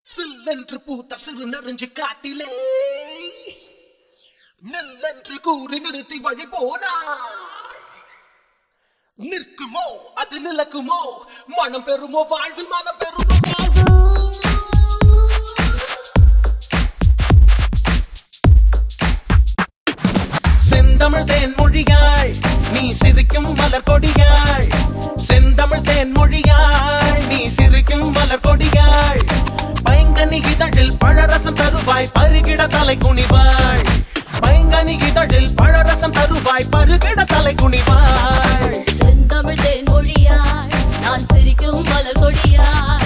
சில்லென்று பூத்த சிறு நெறிஞ்சு காட்டிலே நெல்லென்று கூறி நிறுத்தி வழி போனார் நிற்குமோ அது நிலக்குமோ மனம் பெறுமோ வாழ்வில் மனம் பெறுமோ வாழ்வு செந்தமிழ் தேன் மொழியாள் நீ சிரிக்கும் மலர் கொடியாள் செந்தமிழ் தேன் மொழியாள் நீ சிரிக்கும் மலர் கொடியாள் பைங்கனி இதழில் பழரசம் தருவாய் பருகிட தலை குனிவாள் பைங்கனி இதழில் பழரசம் தருவாய் பருகிட தலை குனிவாள் செந்தமிழ் தேன் மொழியாய் நான் சிரிக்கும் மலர் கொடியாய்